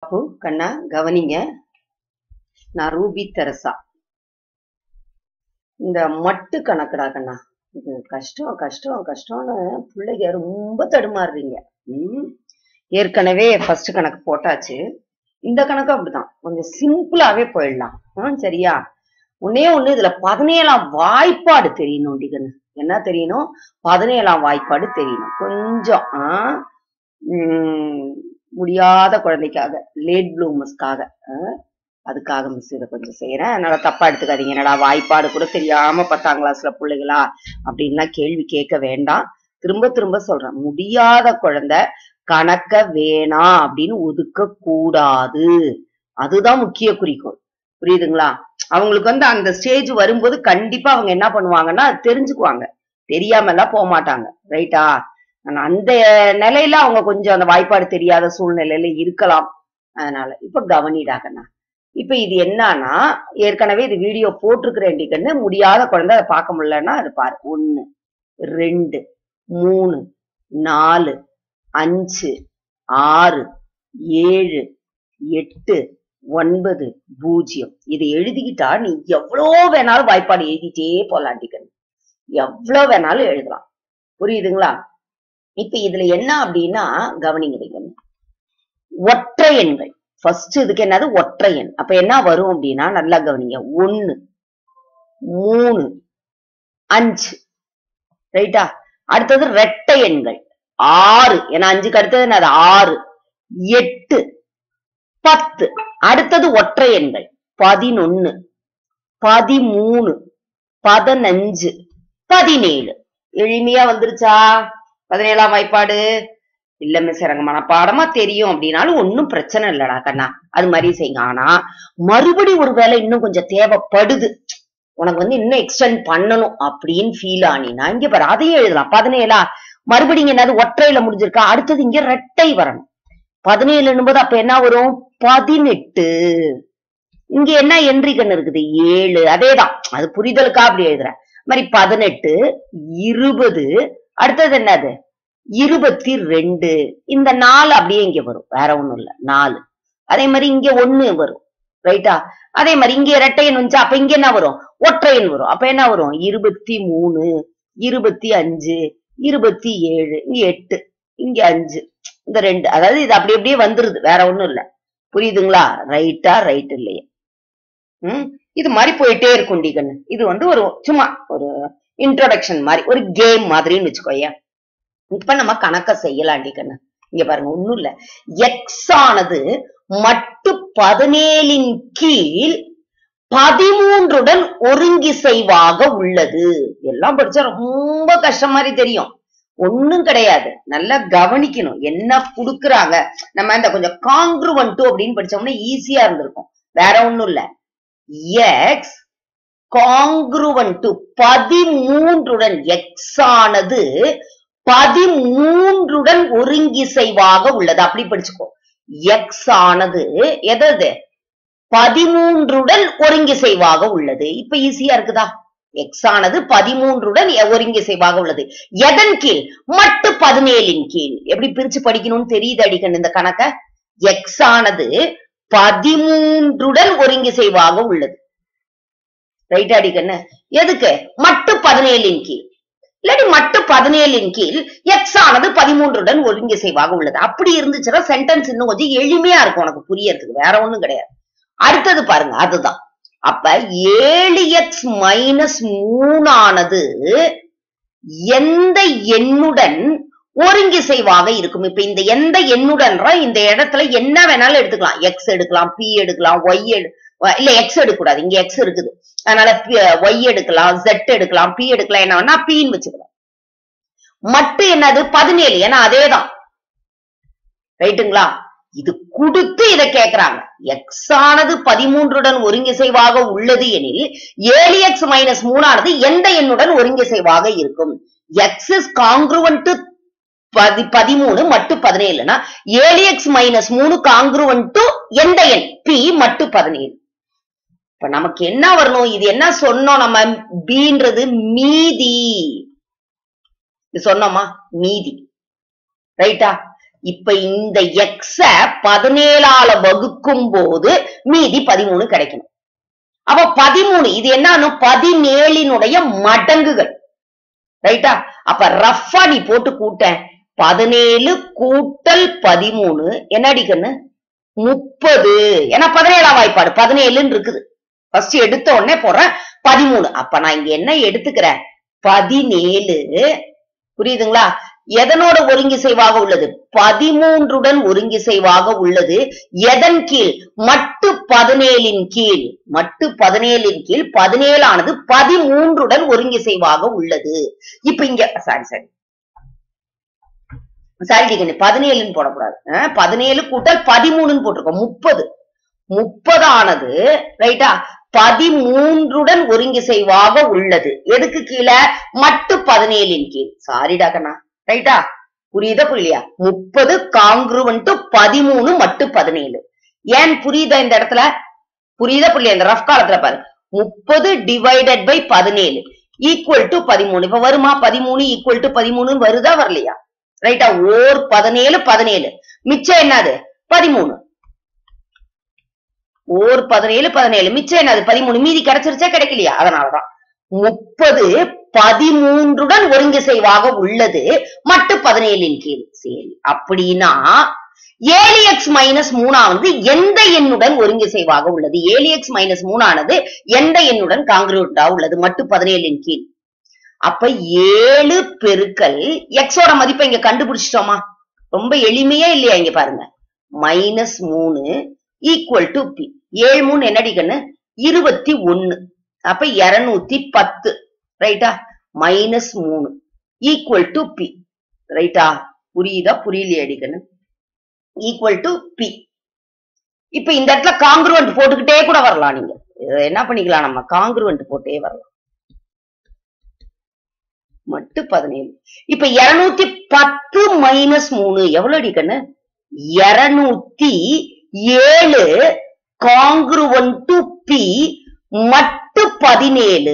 பாப்பு கண்ணா கவனிங்க நான் ரூபி தெரசா இந்த மட்டு கணக்குடா கண்ணா இது கஷ்டம் கஷ்டம் கஷ்டம்னு பிள்ளைங்க ரொம்ப தடுமாறுறீங்க ம் ஏற்கனவே ஃபர்ஸ்ட் கணக்கு போட்டாச்சு இந்த கணக்கு அப்படிதான் கொஞ்சம் சிம்பிளாவே போயிடலாம் ஆ, சரியா ஒன்னே ஒண்ணு இதுல பதினேழாம் வாய்ப்பாடு தெரியணும் டிகன்னு என்ன தெரியணும் பதினேழாம் வாய்ப்பாடு தெரியணும் கொஞ்சம் ஆ, ம், முடியாத குழந்தைக்காக லேட் ப்ளூமர்ஸ்க்காக அதுக்காக மிஸ் இதை கொஞ்சம் செய்யறேன் அதனால தப்பா எடுத்துக்காதீங்க என்னடா வாய்ப்பாடு கூட தெரியாம பத்தாம் கிளாஸ்ல பிள்ளைகளா அப்படின்லாம் கேள்வி கேட்க வேண்டாம் திரும்ப திரும்ப சொல்றேன் முடியாத குழந்தை கணக்க வேணாம் அப்படின்னு ஒதுக்க கூடாது அதுதான் முக்கிய குறிக்கோள் புரியுதுங்களா அவங்களுக்கு வந்து அந்த ஸ்டேஜ் வரும்போது கண்டிப்பா அவங்க என்ன பண்ணுவாங்கன்னா அது தெரிஞ்சுக்குவாங்க தெரியாம எல்லாம் போக மாட்டாங்க ரைட்டா ஆனா அந்த நிலையில அவங்க கொஞ்சம் அந்த வாய்ப்பாடு தெரியாத சூழ்நிலையில இருக்கலாம் அதனால இப்ப கவனிடாகண்ணா இப்ப இது என்னன்னா ஏற்கனவே இது வீடியோ போட்டிருக்கிறேன் கண்ணு முடியாத குழந்தை அதை பார்க்க முடியலன்னா அது பாரு ஒண்ணு ரெண்டு மூணு நாலு அஞ்சு ஆறு ஏழு எட்டு ஒன்பது பூஜ்ஜியம் இது எழுதிக்கிட்டா நீ எவ்வளோ வேணாலும் வாய்ப்பாடு எழுதிட்டே போலாம் டிக்கன் எவ்வளவு வேணாலும் எழுதலாம் புரியுதுங்களா இப்ப இதுல என்ன அப்படின்னா கவனிங்க ஒற்றை எண்கள் ஃபர்ஸ்ட் இதுக்கு என்னது ஒற்றை எண் அப்ப என்ன வரும் அப்படின்னா நல்லா கவனிங்க ஒன்னு மூணு அஞ்சு ரைட்டா அடுத்தது ரெட்டை எண்கள் ஆறு ஏன்னா அஞ்சுக்கு அடுத்தது என்னது ஆறு எட்டு பத்து அடுத்தது ஒற்றை எண்கள் பதினொன்னு பதிமூணு பதினஞ்சு பதினேழு எளிமையா வந்துருச்சா பதினேழாம் வாய்ப்பாடு இல்ல மிஸ் எனக்கு மனப்பாடமா தெரியும் அப்படின்னாலும் ஒன்னும் பிரச்சனை இல்லடா கண்ணா அது மாதிரி செய்யுங்க ஆனா மறுபடி ஒரு வேலை இன்னும் கொஞ்சம் தேவைப்படுது உனக்கு வந்து இன்னும் எக்ஸ்டெண்ட் பண்ணணும் அப்படின்னு ஃபீல் ஆனினா இங்க பாரு அதையும் எழுதலாம் பதினேழா மறுபடியும் இங்க என்னது ஒற்றையில முடிஞ்சிருக்கா அடுத்தது இங்க ரெட்டை வரணும் பதினேழுன்னும் போது அப்ப என்ன வரும் பதினெட்டு இங்க என்ன என்ட்ரி கண்ணு இருக்குது ஏழு அதேதான் அது புரிதலுக்கா அப்படி எழுதுறேன் அது மாதிரி பதினெட்டு இருபது அடுத்தது என்னது இருபத்தி ரெண்டு இந்த நாலு அப்படியே இங்க வரும் வேற ஒண்ணும் இல்ல நாலு அதே மாதிரி இங்க ஒண்ணு வரும் ரைட்டா அதே மாதிரி இங்க இரட்டையன் வந்துச்சு அப்ப இங்க என்ன வரும் ஒற்றையன் வரும் அப்ப என்ன வரும் இருபத்தி மூணு இருபத்தி அஞ்சு இருபத்தி ஏழு இங்க எட்டு இங்க அஞ்சு இந்த ரெண்டு அதாவது இது அப்படி அப்படியே வந்துருது வேற ஒண்ணும் இல்ல புரியுதுங்களா ரைட்டா ரைட் இல்லையா ம் இது மாதிரி போயிட்டே இருக்கும் டி கண்ணு இது வந்து ஒரு சும்மா ஒரு இன்ட்ரோடக்ஷன் மாதிரி ஒரு கேம் மாதிரின்னு வச்சுக்கோயேன் இப்ப நம்ம கணக்க செய்யலாம் டி கண்ணு இங்க பாருங்க ஒண்ணும் இல்ல எக்ஸ் ஆனது மட்டு பதினேழின் கீழ் பதிமூன்றுடன் ஒருங்கிசைவாக உள்ளது எல்லாம் படிச்சா ரொம்ப கஷ்டம் மாதிரி தெரியும் ஒண்ணும் கிடையாது நல்லா கவனிக்கணும் என்ன குடுக்குறாங்க நம்ம இந்த கொஞ்சம் காங்க்ருவன்ட்டு அப்படின்னு படிச்சோம்னா ஈஸியா இருந்திருக்கும் வேற ஒண்ணும் இல்ல எக்ஸ் காங்க்ருவன்ட்டு பதிமூன்றுடன் எக்ஸ் ஆனது பதிமூன்றுடன் ஒருங்கிசைவாக உள்ளது அப்படி படிச்சுக்கோ எக்ஸ் ஆனது எதது பதிமூன்றுடன் ஒருங்கிசைவாக உள்ளது இப்ப ஈஸியா இருக்குதா எக்ஸ் ஆனது பதிமூன்றுடன் எ- ஒருங்கிசைவாக உள்ளது எதன் கீழ் மட்டு பதினேழின் கீழ் எப்படி பிரிச்சு படிக்கணும்னு தெரியுது அடிக்கணும் இந்த கணக்க எக்ஸ் ஆனது பதிமூன்றுடன் ஒருங்கிசைவாக உள்ளது ரைட் அடிக்கண்ணு எதுக்கு மட்டு பதினேழின் கீழ் இல்லாட்டி மட்டு பதினேழின் கீழ் எக்ஸ் ஆனது பதிமூன்றுடன் ஒருங்கிசைவாக உள்ளது அப்படி இருந்துச்சுன்னா சென்டென்ஸ் இன்னும் கொஞ்சம் எளிமையா இருக்கும் உனக்கு புரியறதுக்கு வேற ஒண்ணும் கிடையாது அடுத்தது பாருங்க அதுதான் அப்ப ஏழு எக்ஸ் மைனஸ் மூணானது எந்த எண்ணுடன் ஒருங்கிசைவாக இருக்கும் இப்ப இந்த எந்த எண்ணுடன்ற இந்த இடத்துல என்ன வேணாலும் எடுத்துக்கலாம் எக்ஸ் எடுக்கலாம் பி எடுக்கலாம் ஒய் எடு இல்ல எக்ஸ் எடுக்கக்கூடாது இங்க எக்ஸ் இருக்குது அதனால ஒய் எடுக்கலாம் ஜெட் எடுக்கலாம் பி எடுக்கலாம் என்ன வேணா பின்னு வச்சுக்கலாம் மட்டு என்னது பதினேழு ஏன்னா அதேதான் ரைட்டுங்களா இது கொடுத்து இதை கேக்குறாங்க எக்ஸ் ஆனது பதிமூன்றுடன் ஒருங்கிசைவாக உள்ளது எனில் ஏழு எக்ஸ் மைனஸ் மூணானது எந்த எண்ணுடன் ஒருங்கிசைவாக இருக்கும் எக்ஸ் இஸ் காங்க்ருவன் டு பதி பதிமூணு மட்டு பதினேழுனா ஏழு எக்ஸ் மைனஸ் மூணு காங்க்ருவன் டு எந்த எண் பி மட்டு பதினேழு இப்ப நமக்கு என்ன வரணும் இது என்ன சொன்னோம் நம்ம பீன்றது மீதி இது சொன்னோமா மீதி ரைட்டா இப்ப இந்த எக்ஸ பதினேழால வகுக்கும் போது மீதி பதிமூணு கிடைக்கணும் அப்ப பதிமூணு இது என்னன்னு பதினேழினுடைய மடங்குகள் ரைட்டா அப்ப ரஃபா நீ போட்டு கூட்ட பதினேழு கூட்டல் பதிமூணு என்ன அடிக்கண்ணு முப்பது ஏன்னா பதினேழாம் வாய்ப்பாடு பதினேழுன்னு இருக்குது ஃபர்ஸ்ட் எடுத்த உடனே போடுறேன் பதிமூணு அப்ப நான் இங்க என்ன எடுத்துக்கிறேன் பதினேழு புரியுதுங்களா எதனோட ஒருங்கிசைவாக உள்ளது பதிமூன்றுடன் ஒருங்கிசைவாக உள்ளது எதன் கீழ் மட்டு பதினேழின் கீழ் மட்டு பதினேழின் கீழ் பதினேழானது பதிமூன்றுடன் ஒருங்கிசைவாக உள்ளது இப்ப இங்க சாரி சாரி சாரி டிகனி பதினேழுன்னு போடக்கூடாது அஹ், பதினேழு கூட்டல் பதிமூணுன்னு போட்டிருக்கோம் முப்பது முப்பதானது ரைட்டா பதிமூன்றுடன் ஒருங்கிசைவாக உள்ளது எதுக்கு கீழே மட்டு பதினேழின் கீழ் சாரிடா கண்ணா ரைட்டா புரியுதா புரியலையா முப்பது காங்க்ருவன்ட்டு பதிமூணு மட்டு பதினேழு ஏன் புரியுதா இந்த இடத்துல புரியுதா புரியலையா இந்த ரஃப் காலத்துல பாரு முப்பது டிவைடட் பை பதினேழு ஈக்குவல் டு பதிமூணு இப்ப வருமா பதிமூணு ஈக்குவல் டு பதிமூணு வருதா வரலையா ரைட்டா ஓர் பதினேழு பதினேழு மிச்சம் என்னது பதிமூணு ஓர் பதினேழு பதினேழு மிச்சம் என்னது பதிமூணு மீதி கிடைச்சிருச்சா கிடைக்கலையா அதனாலதான் முப்பது பதிமூன்றுடன் ஒருங்கிசைவாக உள்ளது மட்டு பதினேழின் கீழ் சரி அப்படின்னா ஏழு எக்ஸ் மைனஸ் மூணானது எந்த எண்ணுடன் ஒருங்கிசைவாக உள்ளது ஏழு எக்ஸ் மைனஸ் மூணானது எந்த எண்ணுடன் காங்கிரூட்டா உள்ளது மட்டு பதினேழின் கீழ் அப்ப ஏழு பெருக்கல் எக்ஸோட மதிப்பை இங்க கண்டுபிடிச்சிட்டோமா ரொம்ப எளிமையா இல்லையா இங்க பாருங்க மைனஸ் மூணு ஈக்குவல் டு பி ஏழு மூணு என்னடி கண்ணு இருபத்தி ஒன்னு அப்ப இருநூத்தி பத்து ரைட்டா மைனஸ் மூணு ஈக்குவல் டு பி ரைட்டா புரியுதா புரியலையா அடிக்கண்ணு ஈக்குவல் டு பி இப்ப இந்த இடத்துல காங்கிருவன்ட் போட்டுக்கிட்டே கூட வரலாம் நீங்க இதை என்ன பண்ணிக்கலாம் நம்ம காங்கிருவன்ட் போட்டே வரலாம் மட்டு பதினேழு இப்ப இருநூத்தி பத்து மைனஸ் மூணு எவ்வளவு அடிக்கண்ணு இருநூத்தி ஏழு காங்கிருவன் டு பி மட்டு பதினேழு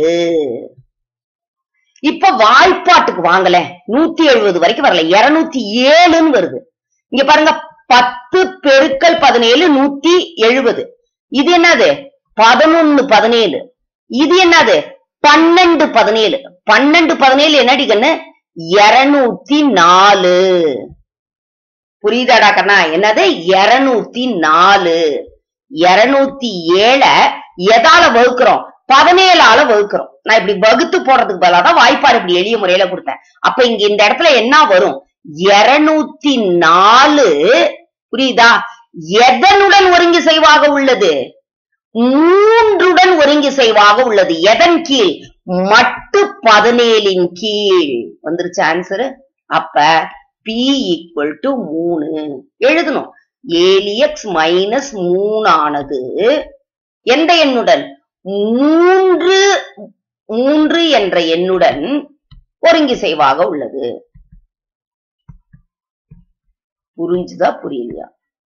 இப்ப வாய்ப்பாட்டுக்கு வாங்கல நூத்தி எழுபது வரைக்கும் வரல இருநூத்தி ஏழுன்னு வருது இங்க பாருங்க பத்து பெருக்கல் பதினேழு நூத்தி எழுபது இது என்னது பதினொன்னு பதினேழு இது என்னது பன்னெண்டு பதினேழு பன்னெண்டு பதினேழு என்னடி கண்ணு இருநூத்தி நாலு புரியுதாடா கண்ணா என்னது இருநூத்தி நாலு இருநூத்தி ஏழ எதால வகுக்கிறோம் பதினேழால வகுக்கிறோம் நான் இப்படி வகுத்து போடுறதுக்கு பதிலா தான் வாய்ப்பாடு இப்படி எளிய முறையில கொடுத்தேன் அப்ப இங்க இந்த இடத்துல என்ன வரும் இருநூத்தி நாலு புரியுதா எதனுடன் ஒருங்கிசைவாக உள்ளது மூன்றுடன் ஒருங்கிசைவாக உள்ளது எதன் கீழ் மட்டு பதினேழின் கீழ் வந்துருச்சு ஆன்சரு அப்ப பி ஈக்குவல் டு மூணு எழுதணும் ஏழு எக்ஸ் மைனஸ் மூணானது எந்த எண்ணுடன் மூன்று மூன்று என்ற எண்ணுடன் ஒருங்கிசைவாக உள்ளது புரிஞ்சுதா புரியலையா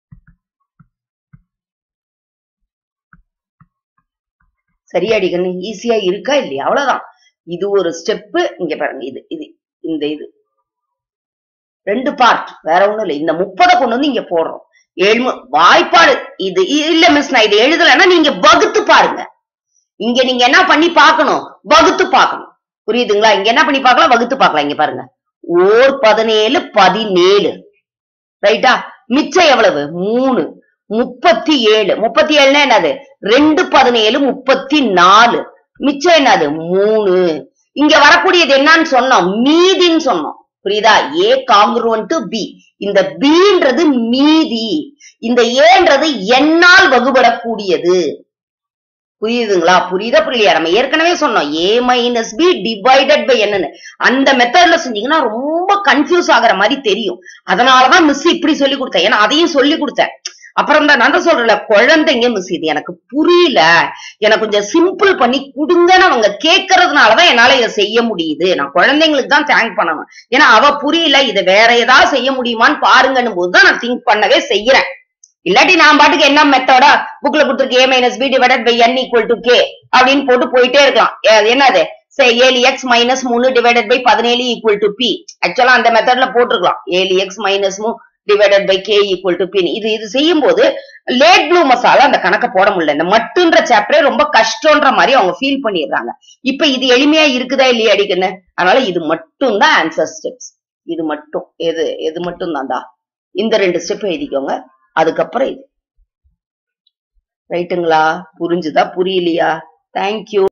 சரியாடி கண்ணு ஈஸியா இருக்கா இல்லையா அவ்வளவுதான் இது ஒரு ஸ்டெப்பு இங்க பாருங்க இது இது இந்த இது ரெண்டு பார்ட் வேற ஒண்ணும் இல்ல இந்த முப்பதை கொண்டு வந்து இங்க போடுறோம் ஏழு மு- வாய்ப்பாடு இது இ- இல்ல மிஸ் நான் இது எழுதலைன்னா நீங்க வகுத்து பாருங்க இங்க நீங்க என்ன பண்ணி பார்க்கணும் வகுத்து பார்க்கணும் புரியுதுங்களா இங்க என்ன பண்ணி பார்க்கலாம் வகுத்து பார்க்கலாம் இங்க பாருங்க ஓர் பதினேழு பதினேழு ரைட்டா மிச்சம் எவ்வளவு மூணு முப்பத்தி ஏழு முப்பத்தி ஏழுனா என்னது ரெண்டு பதினேழு முப்பத்தி நாலு மிச்சம் என்னது மூணு இங்க வரக்கூடியது என்னன்னு சொன்னோம் மீதின்னு சொன்னோம் புரியுதா ஏ காங்குருவன் டு பி இந்த பீன்றது மீதி இந்த ஏன்றது என்னால் வகுபடக்கூடியது புரியுதுங்களா புரியுதா புரியலையா நம்ம ஏற்கனவே சொன்னோம் a minus b divided by என்னன்னு அந்த மெத்தட்ல செஞ்சீங்கன்னா ரொம்ப கன்ஃபியூஸ் ஆகுற மாதிரி தெரியும் அதனாலதான் மிஸ் இப்படி சொல்லி கொடுத்தேன் ஏன்னா அதையும் சொல்லி கொடுத்தேன் அப்புறம் தான் நான் தான் சொல்றேன்ல குழந்தைங்க மிஸ் இது எனக்கு புரியல எனக்கு கொஞ்சம் சிம்பிள் பண்ணி கொடுங்கன்னு அவங்க கேட்கறதுனாலதான் என்னால இதை செய்ய முடியுது நான் குழந்தைங்களுக்கு தான் தேங்க் பண்ணணும் ஏன்னா அவ புரியல இதை வேற ஏதாவது செய்ய முடியுமான்னு பாருங்கன்னு போதுதான் நான் திங்க் பண்ணவே செய்யறேன் இல்லாட்டி நான் பாட்டுக்கு என்ன மெத்தடா புக்ல கொடுத்துருக்கு a minus b divided by n equal to k அப்படின்னு போட்டு போயிட்டே இருக்கலாம் ஏ- அது என்னது சரி ஏழு எக்ஸ் மைனஸ் மூணு டிவைடட் பை பதினேழு ஈக்குவல் டு பி ஆக்சுவலா அந்த மெத்தட்ல போட்டிருக்கலாம் ஏழு எக்ஸ் மைனஸ் மூ divided by k equal to பின் இது இது செய்யும் போது லேட் ப்ளூ மசாலா அந்த கணக்க போட முடியல இந்த மட்டுன்ற சாப்டரே ரொம்ப கஷ்டம்ன்ற மாதிரி அவங்க ஃபீல் பண்ணிடுறாங்க இப்ப இது எளிமையா இருக்குதா இல்லையா அடிக்கன்னு அதனால இது மட்டும் தான் ஆன்சர் ஸ்டெப்ஸ் இது மட்டும் எது எது மட்டும் தான்டா இந்த ரெண்டு ஸ்டெப் எழுதிக்கோங்க அதுக்கப்புறம் இது ரைட்டுங்களா புரிஞ்சுதா புரியலையா தேங்க்யூ